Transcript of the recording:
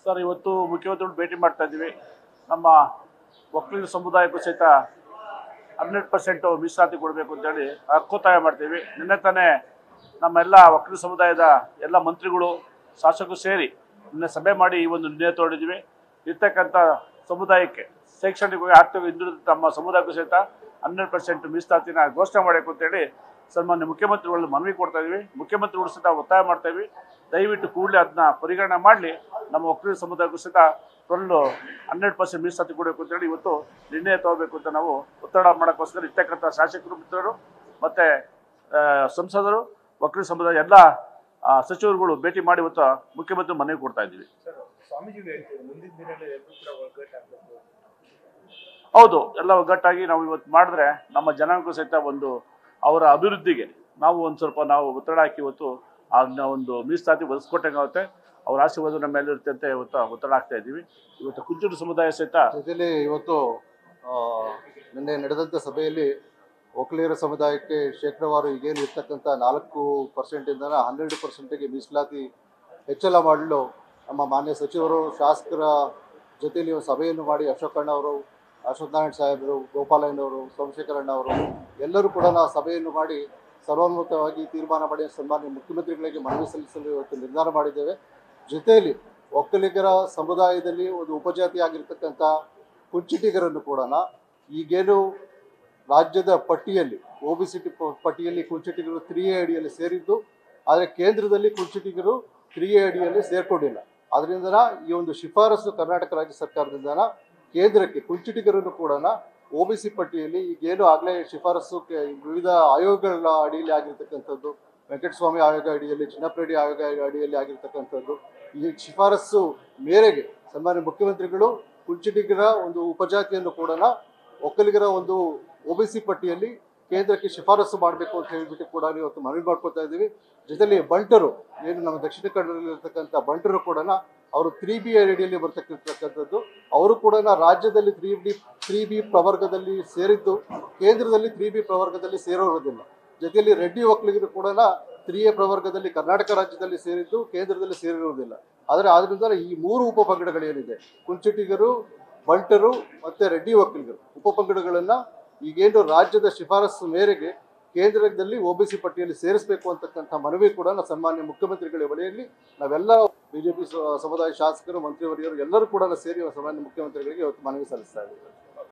sir ಇವತ್ತು ಮುಖ್ಯಮಂತ್ರಿಗಳು ಭೇಟಿ ಮಾಡ್ತಾ ಇದ್ದೀವಿ ನಮ್ಮ ಒಕ್ಕಲಿಗ ಸಮುದಾಯಕ್ಕೂ ಸಹಿತ ಹಂಡ್ರೆಡ್ ಪರ್ಸೆಂಟು ಮೀಸಲಾತಿ ಕೊಡಬೇಕು ಅಂತೇಳಿ ಹಕ್ಕೊತ್ತಾಯ ಮಾಡ್ತೀವಿ ನಿನ್ನೆ ತಾನೇ ನಮ್ಮೆಲ್ಲ ಒಕ್ಕಲಿಗ ಸಮುದಾಯದ ಎಲ್ಲ ಮಂತ್ರಿಗಳು ಶಾಸಕರು ಸೇರಿ ನಿನ್ನೆ ಸಭೆ ಮಾಡಿ ಈ ಒಂದು ನಿರ್ಣಯ ತಗೊಂಡಿದ್ದೀವಿ ಇರ್ತಕ್ಕಂಥ ಸಮುದಾಯಕ್ಕೆ ಶೈಕ್ಷಣಿಕವಾಗಿ ಆರ್ಥಿಕ ಹಿಂದುಳಿದ ತಮ್ಮ ಸಮುದಾಯಕ್ಕೂ ಸಹಿತ ಹಂಡ್ರೆಡ್ ಪರ್ಸೆಂಟ್ ಮೀಸಲಾತಿನ ಘೋಷಣೆ ಮಾಡಬೇಕು ಅಂತೇಳಿ ಸನ್ಮಾನ್ಯ ಮುಖ್ಯಮಂತ್ರಿಗಳು ಮನವಿ ಕೊಡ್ತಾ ಇದೀವಿ ಮುಖ್ಯಮಂತ್ರಿಗಳು ಸಹಿತ ಒತ್ತಾಯ ಮಾಡ್ತಾ ಇದ್ವಿ ದಯವಿಟ್ಟು ಕೂಡಲೇ ಅದನ್ನ ಪರಿಗಣನೆ ಮಾಡಲಿ ನಮ್ಮ ಒಕ್ಕಲಿಗ ಸಮುದಾಯಕ್ಕೂ ಸಹಿತ ಫುಲ್ಲು ಹಂಡ್ರೆಡ್ ಪರ್ಸೆಂಟ್ ಮೀಸಲಾತಿ ಕೊಡಬೇಕು ಅಂತೇಳಿ ಇವತ್ತು ನಿರ್ಣಯ ತಗೋಬೇಕು ಅಂತ ನಾವು ಒತ್ತಡ ಮಾಡೋಕ್ಕೋಸ್ಕರ ಇರ್ತಕ್ಕಂಥ ಶಾಸಕರು ಮಿತ್ರರು ಮತ್ತು ಸಂಸದರು ಒಕ್ಕಲಿಗ ಸಮುದಾಯ ಎಲ್ಲ ಆ, ಸಚಿವರುಗಳು ಭೇಟಿ ಮಾಡಿ ಇವತ್ತು ಮುಖ್ಯಮಂತ್ರಿ ಮನವಿ ಕೊಡ್ತಾ ಇದ್ದೀವಿ ಸರ್ ಸ್ವಾಮೀಜಿಗಳು ಹೇಳ್ತೀವಿ ಮುಂದಿನ ದಿನಗಳಲ್ಲಿ ಎಲ್ಲರೂ ಕೂಡ ಒಗ್ಗಟ್ಟಾಗಬೇಕು ಹೌದು ಎಲ್ಲ ಒಗ್ಗಟ್ಟಾಗಿ ನಾವು ಇವತ್ತು ಮಾಡಿದ್ರೆ ನಮ್ಮ ಜನಾಂಗ ಸಹಿತ ಒಂದು ಅವರ ಅಭಿವೃದ್ಧಿಗೆ ನಾವು ಒಂದು ಸ್ವಲ್ಪ ನಾವು ಒತ್ತಡ ಹಾಕಿ ಇವತ್ತು ಅದನ್ನ ಒಂದು ಮೀಸಲಾತಿ ಒದಗಿಸ್ಕೊಟ್ಟಂಗಾಗುತ್ತೆ ಅವ್ರ ಆಶೀರ್ವಾದ ನಮ್ಮ ಮೇಲೆ ಇರುತ್ತೆ ಅಂತ ಇವತ್ತು ಒತ್ತಡ ಹಾಕ್ತಾ ಇದ್ದೀವಿ ಇವತ್ತು ಕುಂಚೂರು ಸಮುದಾಯ ಸಹಿತ ಜೊತೆಲಿ ಇವತ್ತು ಆ, ನಿನ್ನೆ ನಡೆದಂಥ ಸಭೆಯಲ್ಲಿ ಒಕ್ಕಲಿಗರ ಸಮುದಾಯಕ್ಕೆ ಶೇಕಡವಾರು ಈಗೇನು ಇರ್ತಕ್ಕಂಥ ನಾಲ್ಕು ಪರ್ಸೆಂಟಿಂದ ಹನ್ನೆರಡು ಪರ್ಸೆಂಟಿಗೆ ಮೀಸಲಾತಿ ಹೆಚ್ಚಳ ಮಾಡಲು ನಮ್ಮ ಮಾನ್ಯ ಸಚಿವರು ಶಾಸಕರ ಜೊತೆಯಲ್ಲಿ ಒಂದು ಸಭೆಯನ್ನು ಮಾಡಿ ಅಶೋಕಣ್ಣ ಅವರು ಅಶ್ವಥ್ ನಾರಾಯಣ ಸಾಹೇಬರು ಗೋಪಾಲಯ್ಯನವರು ಸೋಮಶೇಖರಣ್ಣ ಅವರು ಎಲ್ಲರೂ ಕೂಡ ನಾವು ಸಭೆಯನ್ನು ಮಾಡಿ ಸರ್ವಾನುಮತವಾಗಿ ತೀರ್ಮಾನ ಮಾಡಿ ಸನ್ಮಾನ್ಯ ಮುಖ್ಯಮಂತ್ರಿಗಳಿಗೆ ಮನವಿ ಸಲ್ಲಿಸಲು ಇವತ್ತು ನಿರ್ಧಾರ ಮಾಡಿದ್ದೇವೆ ಜೊತೆಯಲ್ಲಿ ಒಕ್ಕಲಿಗರ ಸಮುದಾಯದಲ್ಲಿ ಒಂದು ಉಪಜಾತಿ ಆಗಿರ್ತಕ್ಕಂಥ ಕುಂಚಿಟಿಗರನ್ನು ಕೂಡ ಈಗೇನು ರಾಜ್ಯದ ಪಟ್ಟಿಯಲ್ಲಿ ಒ ಬಿ ಸಿ ಟಿ ಪಟ್ಟಿಯಲ್ಲಿ ಕುಂಚಿಟಿಗರು ತ್ರೀ ಎ ಅಡಿಯಲ್ಲಿ ಸೇರಿದ್ದು ಆದರೆ ಕೇಂದ್ರದಲ್ಲಿ ಕುಂಚಿಟಿಗರು ತ್ರೀ ಎ ಅಡಿಯಲ್ಲಿ ಸೇರ್ಕೊಂಡಿಲ್ಲ ಅದರಿಂದ ಈ ಒಂದು ಶಿಫಾರಸು ಕರ್ನಾಟಕ ರಾಜ್ಯ ಸರ್ಕಾರದಿಂದ ಕೇಂದ್ರಕ್ಕೆ ಕುಂಚಿಟಿಗರನ್ನು ಕೂಡ ಒ ಬಿ ಸಿ ಪಟ್ಟಿಯಲ್ಲಿ ಈಗೇನು ಆಗಲೇ ಶಿಫಾರಸು ಕೆ- ವಿವಿಧ ಆಯೋಗಗಳ ಅಡಿಯಲ್ಲಿ ಆಗಿರ್ತಕ್ಕಂಥದ್ದು ವೆಂಕಟಸ್ವಾಮಿ ಆಯೋಗ ಅಡಿಯಲ್ಲಿ ಚಿನ್ನಪ್ರೆಡ್ಡಿ ಆಯೋಗ ಅಡಿಯಲ್ಲಿ ಆಗಿರ್ತಕ್ಕಂಥದ್ದು ಈ ಶಿಫಾರಸು ಮೇರೆಗೆ ಸನ್ಮಾನ್ಯ ಮುಖ್ಯಮಂತ್ರಿಗಳು ಕುಂಚಿಟಿಗರ ಒಂದು ಉಪಜಾತಿಯನ್ನು ಕೂಡ ಒಕ್ಕಲಿಗರ ಒಂದು ಒ ಬಿ ಸಿ ಪಟ್ಟಿಯಲ್ಲಿ ಕೇಂದ್ರಕ್ಕೆ ಶಿಫಾರಸು ಮಾಡಬೇಕು ಅಂತ ಹೇಳಿಬಿಟ್ಟು ಕೂಡ ಇವತ್ತು ಮನವಿ ಮಾಡ್ಕೊತಾ ಇದ್ದೀವಿ ಜೊತೆಲಿ ಬಂಟರು ಏನು ನಮ್ಮ ದಕ್ಷಿಣ ಕನ್ನಡದಲ್ಲಿರ್ತಕ್ಕಂಥ ಬಂಟರು ಕೂಡ ಅವರು ತ್ರೀ ಬಿ ಅಡಿಯಲ್ಲಿ ಬರ್ತಕ್ಕಂಥದ್ದು ಅವರು ಕೂಡ ರಾಜ್ಯದಲ್ಲಿ ತ್ರೀ ಬಿ ತ್ರೀ ಬಿ ಪ್ರವರ್ಗದಲ್ಲಿ ಸೇರಿದ್ದು ಕೇಂದ್ರದಲ್ಲಿ ತ್ರೀ ಬಿ ಪ್ರವರ್ಗದಲ್ಲಿ ಸೇರೋದಿಲ್ಲ ಜೊತೆಯಲ್ಲಿ ರೆಡ್ಡಿ ಒಕ್ಕಲಿಗರು ಕೂಡ ತ್ರೀ ಎ ಪ್ರವರ್ಗದಲ್ಲಿ ಕರ್ನಾಟಕ ರಾಜ್ಯದಲ್ಲಿ ಸೇರಿದ್ದು ಕೇಂದ್ರದಲ್ಲಿ ಸೇರಿರುವುದಿಲ್ಲ ಆದರೆ ಆದ್ರಿಂದ ಈ ಮೂರು ಉಪಪಂಗಡಗಳೇನಿದೆ ಕುಂಚಿಟಿಗರು ಬಂಟರು ಮತ್ತು ರೆಡ್ಡಿ ಒಕ್ಕಲಿಗರು ಉಪಪಂಗಡಗಳನ್ನು ಈಗೇನು ರಾಜ್ಯದ ಶಿಫಾರಸು ಮೇರೆಗೆ ಕೇಂದ್ರದಲ್ಲಿ ಒ ಬಿ ಸಿ ಪಟ್ಟಿಯಲ್ಲಿ ಸೇರಿಸಬೇಕು ಅಂತಕ್ಕಂಥ ಮನವಿ ಕೂಡ ನಾವು ಸನ್ಮಾನ್ಯ ಮುಖ್ಯಮಂತ್ರಿಗಳ ಬಳಿಯಲ್ಲಿ ನಾವೆಲ್ಲ ಬಿಜೆಪಿ ಸಮುದಾಯ ಶಾಸಕರು ಮಂತ್ರಿವರಿಯರು ಎಲ್ಲರೂ ಕೂಡ ಸೇರಿ ಸನ್ಮಾನ್ಯ ಮುಖ್ಯಮಂತ್ರಿಗಳಿಗೆ ಇವತ್ತು ಮನವಿ ಸಲ್ಲಿಸ್ತಾ ಇದ್ದೀವಿ